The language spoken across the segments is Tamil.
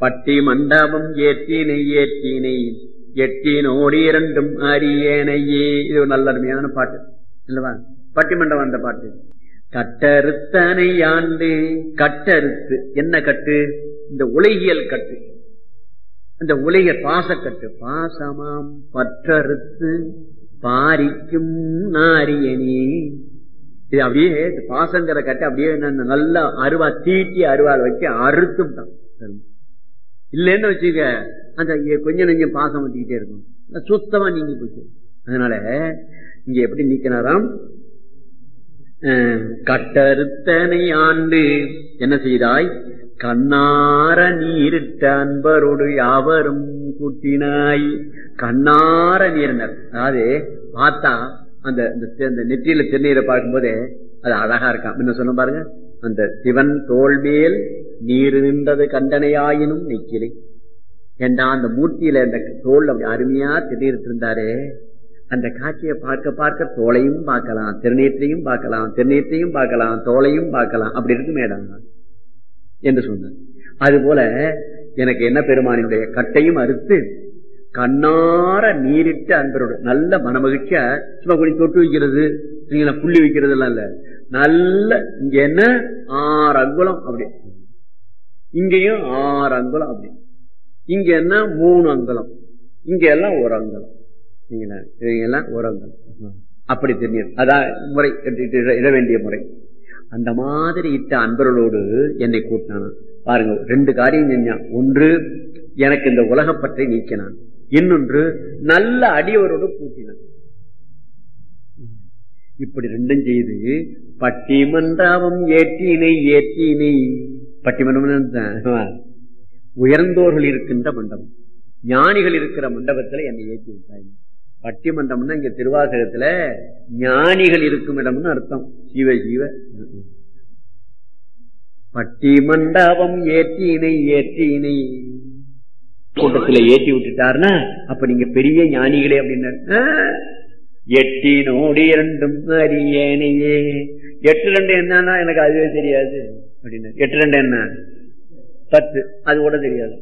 பட்டி மண்டபம் ஏற்றினை ஏற்றினை எட்டினோடு இரண்டும் அரியணையே இது ஒரு நல்ல அருமையான பாட்டு இல்லவா பட்டி மண்டபம் அந்த பாட்டு கட்டறுத்தனை ஆண்டு கட்டறுத்து என்ன கட்டு இந்த உலகியல் கட்டு இந்த உலக பாசக்கட்டு பாசமாம் பற்றறுத்து பாரிக்கும் நாரியனே இது அப்படியே இந்த பாசங்கிற கட்டை அப்படியே நான் நல்லா அருவா தீட்டி அருவாள் வச்சு அறுத்துட்டான் இல்லைன்னு வச்சுக்க அந்த இங்க கொஞ்சம் நெஞ்சம் பாசம் வச்சுக்கிட்டே இருக்கும் சுத்தமா நீங்கி போச்சு அதனால இங்க எப்படி நீக்கினாராம் கட்டறுத்தனை ஆண்டு என்ன செய்தாய் கண்ணார நீரிட்ட அன்பரோடு யாவரும் கூட்டினாய் கண்ணார நீரினர் அதாவது பார்த்தா அந்த அந்த நெற்றியில திருநீரை பார்க்கும்போதே அது அழகா இருக்கான் என்ன சொன்ன பாருங்க அந்த சிவன் தோல் மேல் நீர் நின்றது கண்டனையாயினும் நெக்கிலை ஏண்டா அந்த மூர்த்தியில அந்த தோல் அருமையா திருநீர் இருந்தாரே அந்த காட்சியை பார்க்க பார்க்க தோலையும் பார்க்கலாம் திருநீற்றையும் பார்க்கலாம் திருநீற்றையும் பார்க்கலாம் தோலையும் பார்க்கலாம் அப்படி இருக்கு மேடம் என்று சொன்னார் அது போல எனக்கு என்ன பெருமானினுடைய கட்டையும் அறுத்து கண்ணார நீரிட்டு அன்பரோடு நல்ல மனமகிழ்ச்சியா சும்மா கொஞ்சம் தொட்டு வைக்கிறது புள்ளி வைக்கிறது எல்லாம் இல்ல நல்ல இங்க என்ன ஆறு அங்குலம் அப்படி இங்கேயும் ஆறு அங்குலம் அப்படி இங்க என்ன மூணு அங்குலம் இங்க எல்லாம் ஒரு அங்குலம் எல்லாம் ஒரு அங்குலம் அப்படி தெரியும் அதான் முறை இட வேண்டிய முறை அந்த மாதிரி இட்ட அன்பர்களோடு என்னை கூட்டினான் பாருங்க ரெண்டு காரியம் செஞ்சான் ஒன்று எனக்கு இந்த உலகப்பற்றை நீக்கினான் இன்னொன்று நல்ல அடியவரோடு கூட்டினான் இப்படி ரெண்டும் செய்து பட்டிமன்றாவம் ஏற்றினை ஏற்றினை பட்டிமன்றம் உயர்ந்தோர்கள் இருக்கின்ற மண்டபம் ஞானிகள் இருக்கிற மண்டபத்துல என்னை ஏற்றி விட்டாய் பட்டிமன்றம்னா இங்க திருவாசகத்துல ஞானிகள் இருக்கும் இடம்னு அர்த்தம் சிவ ஜீவ பட்டிமண்டபம் ஏற்றினை ஏற்றினை கூட்டத்துல ஏற்றி விட்டுட்டாருன்னா அப்ப நீங்க பெரிய ஞானிகளே அப்படின்னு எட்டினோடு இரண்டும் அரியணையே எட்டு ரெண்டு என்னன்னா எனக்கு அதுவே தெரியாது அப்படின்னு எட்டு ரெண்டு என்ன பத்து அது கூட தெரியாது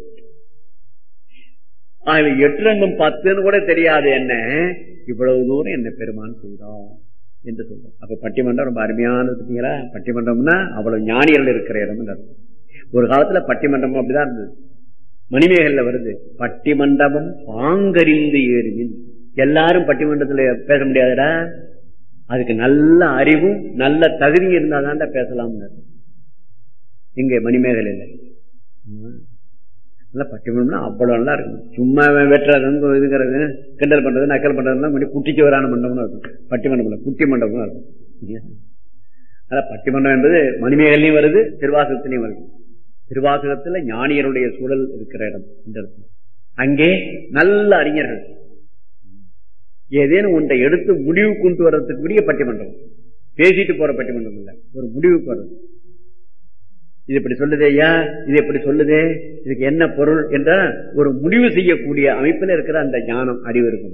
எட்டு ரெண்டும் பத்துன்னு கூட தெரியாது என்ன இவ்வளவு தூரம் என்ன பெருமான் செய்தோம் என்று சொல்றோம் அப்ப பட்டிமன்றம் ரொம்ப அருமையானது பார்த்தீங்களா பட்டிமன்றம்னா அவ்வளவு ஞானிகள் இருக்கிற இடம் அர்த்தம் ஒரு காலத்துல பட்டிமன்றம் அப்படிதான் இருந்தது மணிமேகல்ல வருது பட்டிமண்டபம் பாங்கறிந்து ஏறுவின் எல்லாரும் பட்டிமன்றத்துல பேச முடியாதுடா அதுக்கு நல்ல அறிவும் நல்ல தகுதி இருந்தாதான்டா பேசலாம் எங்க மணிமேகலையில நல்லா பட்டிமன்றம்னா அவ்வளவு நல்லா இருக்கும் சும்மா வெட்டுறது இதுங்கிறது கிண்டல் பண்றது நக்கல் பண்றதுலாம் கொஞ்சம் குட்டிக்கு வரான மண்டபம்னு இருக்கும் பட்டிமண்டபம் குட்டி மண்டபம் இருக்கும் அதான் பட்டிமன்றம் என்பது மணிமேகலையும் வருது திருவாசகத்திலையும் வருது திருவாசகத்துல ஞானியருடைய சூழல் இருக்கிற இடம் இந்த இடத்துல அங்கே நல்ல அறிஞர்கள் ஏதேனும் ஒன்றை எடுத்து முடிவு கொண்டு வர்றதுக்கு கூடிய பட்டிமன்றம் பேசிட்டு போற பட்டிமன்றம் இல்ல ஒரு முடிவுக்கு வர்றது இது இப்படி சொல்லுதே ஐயா இது எப்படி சொல்லுதே இதுக்கு என்ன பொருள் என்ற ஒரு முடிவு செய்யக்கூடிய அமைப்பில் இருக்கிற அந்த ஞானம் அறிவு இருக்கும்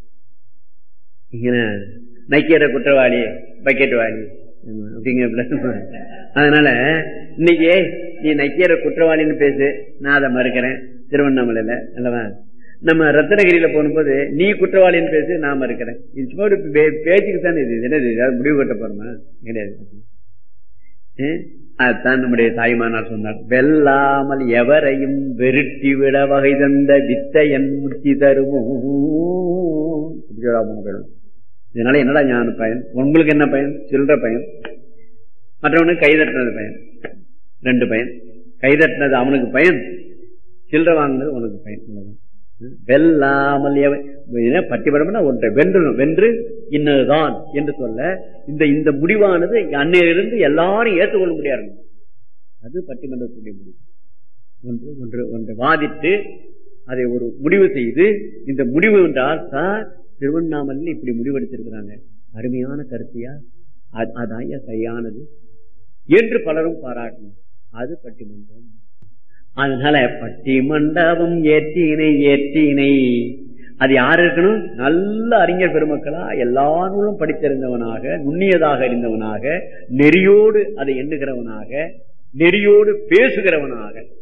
நைக்கிற குற்றவாளி பக்கெட் வாளி அப்படிங்கிற அதனால இன்னைக்கு நீ நைக்கிற குற்றவாளின்னு பேசு நான் அதை மறுக்கிறேன் திருவண்ணாமலையில அல்லவா நம்ம ரத்தனகிரியில போகும்போது நீ குற்றவாளின்னு பேசு நான் மறுக்கிறேன் இது சும்மா ஒரு பேச்சுக்கு தானே இது என்னது முடிவு கட்ட போறோமா கிடையாது அதுதான் நம்முடைய தாய்மானார் சொன்னார் வெல்லாமல் எவரையும் வெருட்டி விட வகை தந்த வித்தையன் முத்தி தருமோ இதனால என்னடா ஞான பயன் உங்களுக்கு என்ன பயன் சில்லற பயன் மற்றவனுக்கு கைதட்டினது பயன் ரெண்டு பயன் கைதட்டினது அவனுக்கு பயன் சில்லற வாங்கினது உனக்கு பயன் வெல்லாமல் பட்டிபடம்னா ஒன்றை வென்றணும் வென்று இன்னதுதான் என்று சொல்ல இந்த இந்த முடிவானது அன்னையிலிருந்து எல்லாரும் ஏற்றுக்கொள்ள முடியாது அது பட்டிமன்றத்துடைய முடிவு ஒன்று ஒன்று ஒன்று வாதிட்டு அதை ஒரு முடிவு செய்து இந்த முடிவு என்றால் சார் திருவண்ணாமலையில் இப்படி முடிவெடுத்திருக்கிறாங்க அருமையான கருத்தியா அதான் சரியானது என்று பலரும் பாராட்டணும் அது பட்டிமன்றம் அதனால பட்டி மண்டபம் ஏற்றினை ஏற்றினை அது யார் இருக்கணும் நல்ல அறிஞர் பெருமக்களா எல்லா நூலும் படித்திருந்தவனாக நுண்ணியதாக அறிந்தவனாக நெறியோடு அதை எண்ணுகிறவனாக நெறியோடு பேசுகிறவனாக